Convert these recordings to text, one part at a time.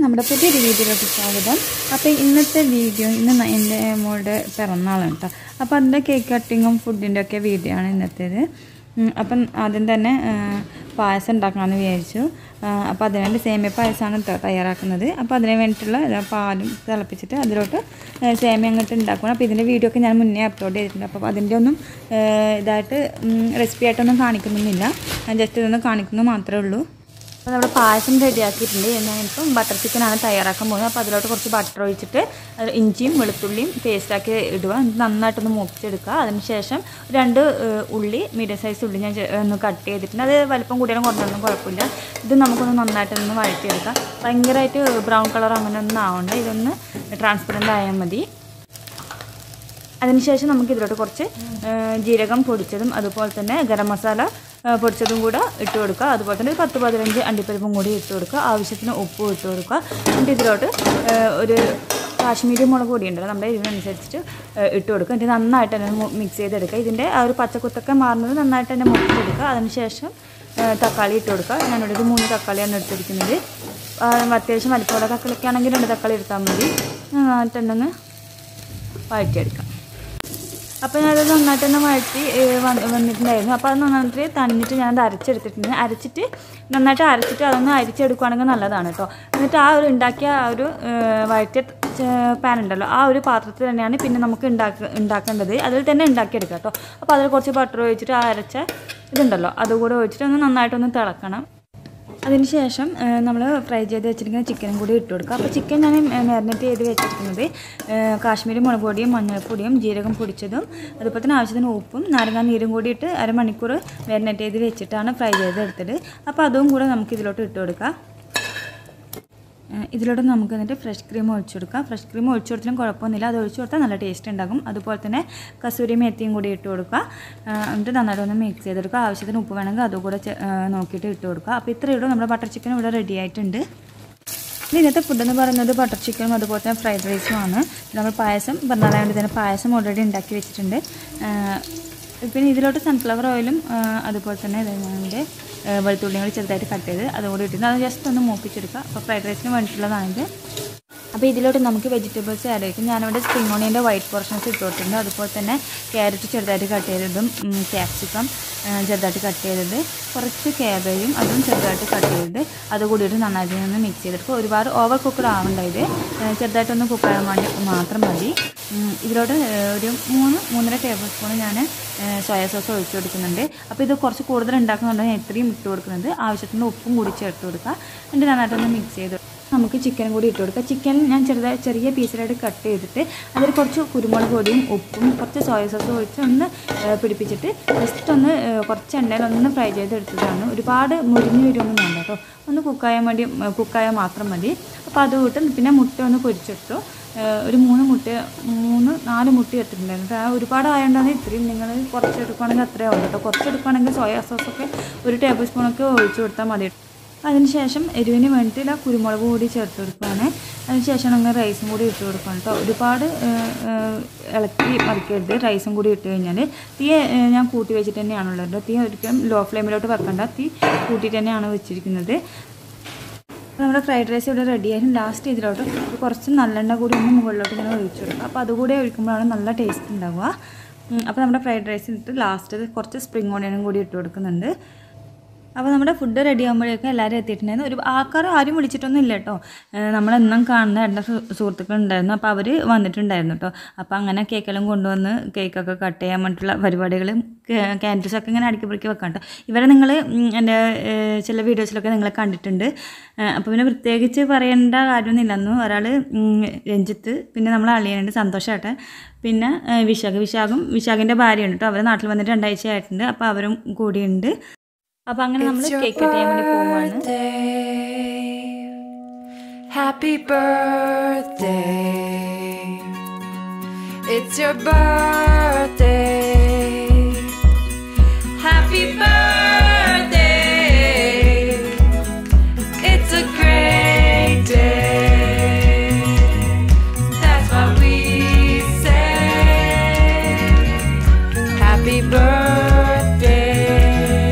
നമ്മുടെ പുതിയൊരു വീഡിയോയിലോട്ട് സ്വാഗതം അപ്പോൾ ഇന്നത്തെ വീഡിയോ ഇന്ന് ന- എൻ്റെ മോളുടെ പിറന്നാളാണ് കേട്ടോ അപ്പോൾ അതിൻ്റെ കേക്ക് കട്ടിങ്ങും ഫുഡിൻ്റെ ഒക്കെ വീഡിയോ ആണ് ഇന്നത്തേത് ഉം, അപ്പം ആദ്യം തന്നെ ആ, പായസം ഉണ്ടാക്കാമെന്ന് വിചാരിച്ചു ആ, അപ്പോൾ അതിനുവേണ്ടി സേമിയ പായസമാണ് ത- തയ്യാറാക്കുന്നത് അപ്പോൾ അതിന് വേണ്ടിയിട്ടുള്ള ഇതാ പാലും തിളപ്പിച്ചിട്ട് അതിലോട്ട് ആ, സേമിയ അങ്ങോട്ട് ഉണ്ടാക്കണം അപ്പോൾ ഇതിൻ്റെ വീഡിയോ ഒക്കെ ഞാൻ മുന്നേ അപ്ലോഡ് ചെയ്തിട്ടുണ്ട് അപ്പോൾ അതിൻ്റെ ഒന്നും ആ, ഇതായിട്ട് റെസിപ്പി ആയിട്ടൊന്നും കാണിക്കുന്നില്ല ഞാൻ ജസ്റ്റ് ഇതൊന്ന് കാണിക്കുന്നു മാത്രമേ ഉള്ളൂ അപ്പോൾ നമ്മുടെ പായസം റെഡിയാക്കിയിട്ടുണ്ട് ഞാനിപ്പം ബട്ടർ ചിക്കനാണ് തയ്യാറാക്കാൻ പോകുന്നത് അപ്പോൾ അതിലോട്ട് കുറച്ച് ബട്ടർ ഒഴിച്ചിട്ട് അത് ഇഞ്ചിയും വെളുത്തുള്ളിയും പേസ്റ്റാക്കി ഇടുക എന്നിട്ട് നന്നായിട്ടൊന്ന് മൂപ്പിച്ചെടുക്കുക അതിനുശേഷം രണ്ട് ഏഹ്, ഉള്ളി മീഡിയം സൈസ് ഉള്ളി ഞാൻ ചെ- ഒന്ന് കട്ട് ചെയ്തിട്ടുണ്ട് അത് വലിപ്പം കൂടിയാലും കുറഞ്ഞൊന്നും കുഴപ്പമില്ല ഇത് നമുക്കൊന്ന് നന്നായിട്ടൊന്ന് വഴറ്റിയെടുക്കാം ഭയങ്കരമായിട്ട് ബ്രൗൺ കളർ അങ്ങനെ ഒന്നും ആവണ്ട ഇതൊന്ന് ട്രാൻസ്പെറൻ്റ് ആയാൽ മതി അതിനുശേഷം നമുക്ക് ഇതിലോട്ട് കുറച്ച് ആ, ജീരകം പൊടിച്ചതും അതുപോലെ തന്നെ ഗരം മസാല ആ, പൊടിച്ചതും കൂടെ ഇട്ട് കൊടുക്കുക അതുപോലെ തന്നെ ഒരു പത്ത് പതിനഞ്ച് അണ്ടിപ്പരിപ്പും കൂടി ഇട്ട് കൊടുക്കുക ആവശ്യത്തിന് ഉപ്പും ഇട്ട് കൊടുക്കുക എന്നിട്ട് ഇതിലോട്ട് ആ, ഒരു കാശ്മീരി മുളക് പൊടി ഉണ്ടല്ലോ നമ്മുടെ ഇതിനനുസരിച്ചിട്ട് ആ, ഇട്ട് കൊടുക്കുക എന്നിട്ട് നന്നായിട്ട് തന്നെ മിക്സ് ചെയ്തെടുക്കുക ഇതിൻ്റെ ആ ഒരു പച്ചക്കുത്തൊക്കെ മാറുന്നത് നന്നായിട്ട് തന്നെ മുറിച്ചെടുക്കുക അതിനുശേഷം ആ, തക്കാളി ഇട്ട് കൊടുക്കുക ഞാനിവിടെ ഒരു മൂന്ന് തക്കാളിയാണ് എടുത്തിരിക്കുന്നത് ആ, അത്യാവശ്യം വലിപ്പമുള്ള തക്കാളിയൊക്കെ ആണെങ്കിൽ രണ്ട് തക്കാളി എടുത്താൽ മതി നന്നായിട്ടുണ്ടെന്ന് വഴറ്റിയെടുക്കാം അപ്പോൾ ഞാനത് നന്നായിട്ട് തന്നെ വഴറ്റി ഏഹ്, വന്ന് വന്നിട്ടുണ്ടായിരുന്നു അപ്പോൾ അത് നന്നായിട്ട് തന്നിട്ട് ഞാനത് അരച്ചെടുത്തിട്ടുണ്ട് അരച്ചിട്ട് നന്നായിട്ട് അരച്ചിട്ട് അതൊന്ന് അരിച്ചെടുക്കുകയാണെങ്കിൽ നല്ലതാണ് കേട്ടോ എന്നിട്ട് ആ ഒരു ഉണ്ടാക്കിയ ആ ഒരു ഏഹ്, വഴറ്റിയ പാൻ ഉണ്ടല്ലോ ആ ഒരു പാത്രത്തിൽ തന്നെയാണ് പിന്നെ നമുക്ക് ഉണ്ടാക്ക ഉണ്ടാക്കേണ്ടത് അതിൽ തന്നെ ഉണ്ടാക്കിയെടുക്കാം കേട്ടോ അപ്പോൾ അതിൽ കുറച്ച് ബട്ടർ ഒഴിച്ചിട്ട് ആ അരച്ച ഇതുണ്ടല്ലോ അതുകൂടെ ഒഴിച്ചിട്ട് ഒന്ന് നന്നായിട്ടൊന്ന് തിളക്കണം അതിന് ശേഷം നമ്മൾ ഫ്രൈ ചെയ്ത് വെച്ചിരിക്കുന്ന ചിക്കനും കൂടി ഇട്ട് കൊടുക്കുക അപ്പോൾ ചിക്കൻ ഞാൻ മാരിനേറ്റ് ചെയ്ത് വെച്ചിരിക്കുന്നത് ഏഹ്, കാശ്മീരി മുളക് പൊടിയും മഞ്ഞൾപ്പൊടിയും ജീരകം പൊടിച്ചതും അതുപോലെ തന്നെ ആവശ്യത്തിന് ഉപ്പും നാരങ്ങാ നീരും കൂടി ഇട്ട് അരമണിക്കൂർ മാരിനേറ്റ് ചെയ്ത് വെച്ചിട്ടാണ് ഫ്രൈ ചെയ്ത് എടുത്തത് അപ്പോൾ അതും കൂടെ നമുക്ക് ഇതിലോട്ട് ഇട്ട് കൊടുക്കാം ഏഹ് ഇതിലോട്ട് നമുക്ക് എന്നിട്ട് ഫ്രഷ് ക്രീം ഒഴിച്ചു കൊടുക്കാം ഫ്രഷ് ക്രീം ഒഴിച്ചു കൊടുത്താലും കുഴപ്പമൊന്നുമില്ല അത് ഒഴിച്ചു കൊടുത്താൽ നല്ല ടേസ്റ്റ് ഉണ്ടാകും അതുപോലെ തന്നെ കസൂരി മേത്തിയും കൂടി ഇട്ട് കൊടുക്കുക ഏഹ് എന്നിട്ട് നന്നായിട്ട് ഒന്ന് മിക്സ് ചെയ്തെടുക്കുക ആവശ്യത്തിന് ഉപ്പ് വേണമെങ്കിൽ അതും കൂടെ ചെ- ഏഹ് നോക്കിയിട്ട് ഇട്ട് കൊടുക്കുക അപ്പോൾ ഇത്രയേ ഉള്ളൂ നമ്മുടെ ബട്ടർ ചിക്കൻ ഇവിടെ റെഡി ആയിട്ടുണ്ട് ഇനി ഇന്നത്തെ ഫുഡ് എന്ന് പറയുന്നത് ബട്ടർ ചിക്കനും അതുപോലെ തന്നെ ഫ്രൈഡ് റൈസും ആണ് നമ്മൾ പായസം പറഞ്ഞാലായതുകൊണ്ട് തന്നെ പായസം ഓൾറെഡി ഉണ്ടാക്കി വെച്ചിട്ടുണ്ട് ഏഹ് പിന്നെ ഇതിലോട്ട് സൺഫ്ലവർ ഓയിലും ഏഹ് അതുപോലെ തന്നെ ഇതിൻ്റെ വെളുത്തുള്ളിയും കൂടി ചെറുതായിട്ട് കട്ട് ചെയ്ത് അതുകൂടി ഇട്ടിട്ട് അത് ജസ്റ്റ് ഒന്ന് മൂപ്പിച്ചെടുക്കുക അപ്പോൾ ഫ്രൈഡ് റൈസിന് വേണ്ടിയിട്ടുള്ളതാണിത് അപ്പോൾ ഇതിലോട്ട് നമുക്ക് വെജിറ്റബിൾസ് ആഡ് ചെയ്യും ഞാനിവിടെ സ്പ്രിംഗ് ഓണിയൻ്റെ വൈറ്റ് പോർഷൻസ് ഇട്ട് കൊടുത്തിട്ടുണ്ട് അതുപോലെ തന്നെ ക്യാരറ്റ് ചെറുതായിട്ട് കട്ട് ചെയ്തതും ക്യാപ്സിക്കം ചെറുതായിട്ട് കട്ട് ചെയ്തത് കുറച്ച് ക്യാബേജും അതും ചെറുതായിട്ട് കട്ട് ചെയ്തത് അത് കൂടിയിട്ട് നന്നായിട്ട് ഒന്ന് മിക്സ് ചെയ്തെടുക്കുക ഒരുപാട് ഓവർ കുക്കഡ് ആവണ്ട ഇത് ഏഹ് ചെറുതായിട്ടൊന്ന് കുക്ക് ആകാൻ വേണ്ടി മാത്രം മതി ഉം, ഇതിലോട്ട് ഏഹ് ഒരു മൂന്ന് മൂന്നര ടേബിൾ സ്പൂൺ ഞാൻ സോയാ സോസ് ഒഴിച്ച് കൊടുക്കുന്നുണ്ട് അപ്പോൾ ഇത് കുറച്ച് കൂടുതൽ ഉണ്ടാക്കുന്നുണ്ടെങ്കിൽ ഞാൻ ഇത്രയും ഇട്ട് കൊടുക്കുന്നുണ്ട് ആവശ്യത്തിന് ഉപ്പും കൂടി ചേർത്ത് കൊടുക്കുക എന്നിട്ട് നന്നായിട്ടൊന്ന് മിക്സ് ചെയ്ത് നമുക്ക് ചിക്കൻ കൂടി ഇട്ട് കൊടുക്കുക ചിക്കൻ ഞാൻ ചെറുതായി ചെറിയ പീസിലായിട്ട് കട്ട് ചെയ്തിട്ട് അതിൽ കുറച്ച് കുരുമുളക് പൊടിയും ഉപ്പും കുറച്ച് സോയ സോസും ഒഴിച്ച് ഒന്ന് ഏഹ്, പിടിപ്പിച്ചിട്ട് ജസ്റ്റ് ഒന്ന് ഏഹ്, കുറച്ച് എണ്ണയിൽ ഒന്ന് ഫ്രൈ ചെയ്തെടുത്തതാണ് ഒരുപാട് മുരിഞ്ഞ് വരുമൊന്നും വേണ്ട കേട്ടോ ഒന്ന് കുക്കായാൻ വേണ്ടി കുക്കായാൽ മാത്രം മതി അപ്പോൾ അത് വിട്ട് പിന്നെ മുട്ട ഒന്ന് പൊരിച്ചെടുത്തു ഏഹ്, ഒരു മൂന്ന് മുട്ട മൂന്ന് നാല് മുട്ട എടുത്തിട്ടുണ്ടായിരുന്നു ആ ഒരുപാട് ആയതുകൊണ്ടാണ് ഇത്രയും നിങ്ങൾ കുറച്ച് എടുക്കുകയാണെങ്കിൽ അത്രയും ആവും കേട്ടോ കുറച്ച് എടുക്കുകയാണെങ്കിൽ സോയാ സോസൊക്കെ ഒരു ടേബിൾ സ്പൂണൊക്കെ ഒഴിച്ച് കൊടുത്താൽ മതി അതിനുശേഷം എരിവിന് വേണ്ടിയിട്ട് ആ കുരുമുളക് കൂടി ചേർത്ത് കൊടുക്കുകയാണ് അതിനുശേഷം നമ്മൾ റൈസും കൂടി ഇട്ട് കൊടുക്കണം കേട്ടോ ഒരുപാട് ഏഹ്, ഏഹ്, ഇളക്കി മറിക്കരുത് റൈസും കൂടി ഇട്ട് കഴിഞ്ഞാൽ തീ ഏഹ്, ഞാൻ കൂട്ടി വെച്ചിട്ട് തന്നെയാണുള്ളത് കേട്ടോ തീ ഒരിക്കലും ലോ ഫ്ലെയിമിലോട്ട് വെക്കണ്ട തീ കൂട്ടിയിട്ട് തന്നെയാണ് വെച്ചിരിക്കുന്നത് അപ്പോൾ നമ്മുടെ ഫ്രൈഡ് റൈസ് ഇവിടെ റെഡി ആയിരുന്നു ലാസ്റ്റ് ഇതിലോട്ട് കുറച്ച് നല്ലെണ്ണ കൂടി ഒന്ന് മുകളിലോട്ട് ഇങ്ങനെ ഒഴിച്ചു കൊടുക്കുക അപ്പോൾ അതുകൂടി ഒഴിക്കുമ്പോഴാണ് നല്ല ടേസ്റ്റ് ഉണ്ടാവുക ഉം, അപ്പോൾ നമ്മുടെ ഫ്രൈഡ് റൈസ് ഇട്ട് ലാസ്റ്റ് കുറച്ച് സ്പ്രിംഗ് ഓണിയനും കൂടി ഇട്ട് കൊടുക്കുന്നുണ്ട് അപ്പോൾ നമ്മുടെ ഫുഡ് റെഡി ആകുമ്പോഴേക്കും എല്ലാവരും എത്തിയിട്ടുണ്ടായിരുന്നു ഒരു ആൾക്കാർ ആരും വിളിച്ചിട്ടൊന്നും ഇല്ല കേട്ടോ ഏഹ് നമ്മളെന്നും കാണുന്ന രണ്ട് സുഹൃത്തുക്കൾ ഉണ്ടായിരുന്നു അപ്പോൾ അവർ വന്നിട്ടുണ്ടായിരുന്നു കേട്ടോ അപ്പോൾ അങ്ങനെ കേക്കെല്ലാം കൊണ്ടുവന്ന് കേക്കൊക്കെ കട്ട് ചെയ്യാൻ വേണ്ടിയിട്ടുള്ള പരിപാടികളും ക്യാൻഡിൽസൊക്കെ ഇങ്ങനെ അടുക്കി പിടിക്കി വെക്കാം കേട്ടോ ഇവരെ നിങ്ങൾ എൻ്റെ ഏഹ് ചില വീഡിയോസിലൊക്കെ നിങ്ങൾ കണ്ടിട്ടുണ്ട് ഏഹ് അപ്പോൾ പിന്നെ പ്രത്യേകിച്ച് പറയേണ്ട കാര്യമൊന്നുമില്ലെന്നു ഒരാൾ രഞ്ജിത്ത് പിന്നെ നമ്മൾ അളിയനുണ്ട് സന്തോഷമായിട്ട് പിന്നെ ഏഹ് വിശാഖ് വിശാഖും വിശാഖിൻ്റെ ഭാര്യയുണ്ട് കേട്ടോ അവർ നാട്ടിൽ വന്നിട്ട് രണ്ടാഴ്ച ആയിട്ടുണ്ട് അപ്പോൾ അവരും കൂടിയുണ്ട് അപ്പോൾ അങ്ങനെ നമ്മൾ It's your കേക്ക് കട്ട് ചെയ്യാൻ വേണ്ടി പോവുകയാണ് birthday. Happy birthday. It's your birthday. Happy birthday. It's a great day. That's what we say. Happy birthday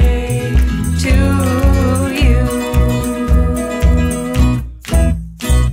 to you.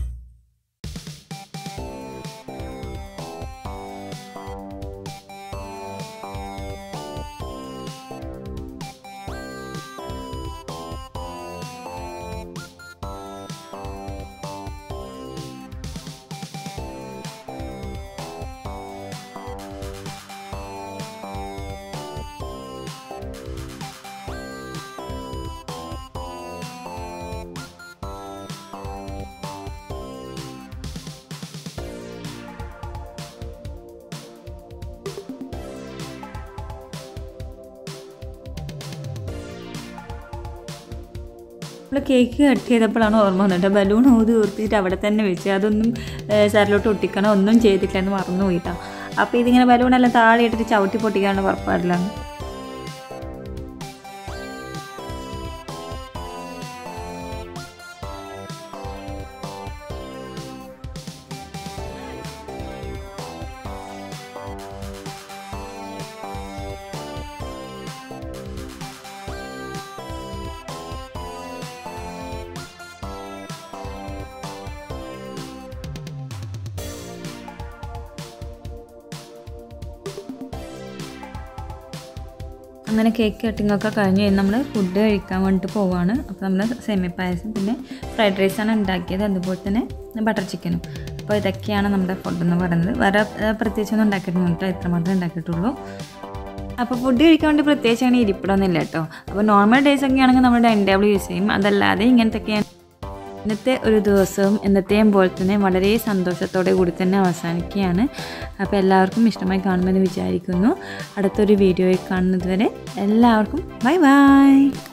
നമ്മൾ കേക്ക് കട്ട് ചെയ്തപ്പോഴാണ് ഓർമ്മ വന്നത് കേട്ടോ ബലൂൺ ഊതി ഊർത്തിയിട്ട് അവിടെ തന്നെ വെച്ച് അതൊന്നും സാരിലോട്ട് ഒട്ടിക്കണോ ഒന്നും ചെയ്തിട്ടില്ല എന്ന് മറന്നു പോയിട്ടാ അപ്പോൾ ഇതിങ്ങനെ ബലൂണെല്ലാം താഴെ ഇട്ടിട്ട് ചവിട്ടി പൊട്ടിക്കാനുള്ള പുറപ്പാടിലാണ് അങ്ങനെ കേക്ക് കട്ടിംഗ് ഒക്കെ കഴിഞ്ഞ് നമ്മൾ ഫുഡ് കഴിക്കാൻ വേണ്ടിയിട്ട് പോവാണ് അപ്പോൾ നമ്മൾ സെമി പായസം പിന്നെ ഫ്രൈഡ് റൈസാണ് ഉണ്ടാക്കിയത് അതുപോലെ തന്നെ ബട്ടർ ചിക്കനും അപ്പോൾ ഇതൊക്കെയാണ് നമ്മുടെ ഫുഡ് എന്ന് പറയുന്നത് വേറെ ഏഹ്, പ്രത്യേകിച്ചൊന്നും ഉണ്ടാക്കിയിട്ടൊന്നും കേട്ടോ ഇത്ര മാത്രമേ ഉണ്ടാക്കിയിട്ടുള്ളൂ അപ്പോൾ ഫുഡ് കഴിക്കാൻ വേണ്ടി പ്രത്യേകിച്ച് അങ്ങനെ ഇരിപ്പിടമൊന്നുമില്ല കേട്ടോ അപ്പോൾ നോർമൽ ഡേയ്സ് ഒക്കെ ആണെങ്കിൽ നമ്മൾ ഡൈനിങ് ടേബിൾ യൂസ് ചെയ്യും അതല്ലാതെ ഇങ്ങനത്തെയൊക്കെയാണ് ഇന്നത്തെ ഒരു ദിവസവും എന്നത്തെയും പോലെ തന്നെ വളരെ സന്തോഷത്തോടെ കൂടി തന്നെ അവസാനിക്കുകയാണ് അപ്പോൾ എല്ലാവർക്കും ഇഷ്ടമായി കാണുമെന്ന് വിചാരിക്കുന്നു അടുത്തൊരു വീഡിയോയിൽ കാണുന്നത് വരെ എല്ലാവർക്കും ബൈ ബൈ